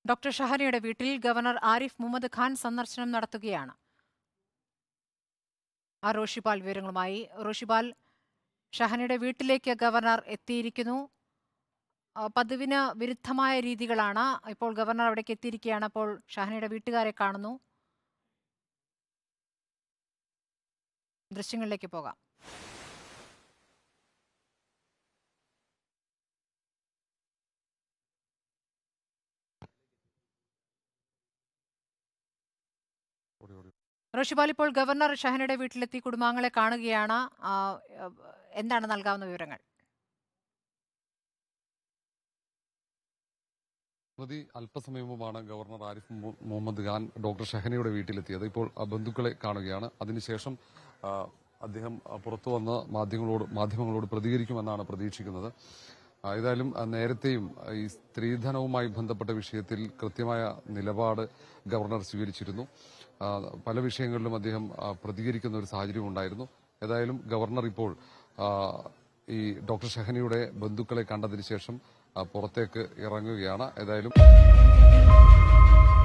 doctor ഷഹനയുടെ വീട്ടിൽ governor Arif Muhammad Khan സന്ദർശനം നടത്തുകയാണ് ആ റോഷിപാൽ വിവരങ്ങളുമായി റോഷിപാൽ ഷഹനയുടെ വീട്ടിലേക്ക് ഗവർണർ എത്തിയിരിക്കുന്നു ആ, പതിവിന് വിരുദ്ധമായ രീതികളാണ് ഇപ്പോൾ ഗവർണർ അവിടേക്ക് എത്തിയിരിക്കുകയാണ് അപ്പോൾ ഷഹനയുടെ വീട്ടുകാരെ കാണുന്നു ദൃശ്യങ്ങളിലേക്ക് പോകാം റോഷിപാൽ ഇപ്പോൾ ഗവർണർ ഷഹനയുടെ വീട്ടിലെത്തി കുടുംബാംഗങ്ങളെ കാണുകയാണ് ആ, ഏഹ്, എന്താണ് നൽകാവുന്ന വിവരങ്ങൾ പ്രതി അല്പസമയം മുമ്പാണ് ഗവർണർ ആരിഫ് മു- മുഹമ്മദ് ഖാൻ ഡോക്ടർ ഷഹനയുടെ വീട്ടിലെത്തിയത് ഇപ്പോൾ ആ ബന്ധുക്കളെ കാണുകയാണ് അതിനുശേഷം ആ, അദ്ദേഹം ആ, പുറത്തു വന്ന് മാധ്യമങ്ങളോട് മാധ്യമങ്ങളോട് പ്രതികരിക്കുമെന്നാണ് പ്രതീക്ഷിക്കുന്നത് ആ, ഏതായാലും ആ, നേരത്തെയും ആ, ഈ സ്ത്രീധനവുമായി ബന്ധപ്പെട്ട വിഷയത്തിൽ കൃത്യമായ നിലപാട് ഗവർണർ സ്വീകരിച്ചിരുന്നു ആ, പല വിഷയങ്ങളിലും അദ്ദേഹം ആ, പ്രതികരിക്കുന്ന ഒരു സാഹചര്യം ഉണ്ടായിരുന്നു ഏതായാലും ഗവർണർ ഇപ്പോൾ ആ, ഈ ഡോക്ടർ ഷഹനയുടെ ബന്ധുക്കളെ കണ്ടതിന് ശേഷം ആ, പുറത്തേക്ക് ഇറങ്ങുകയാണ് ഏതായാലും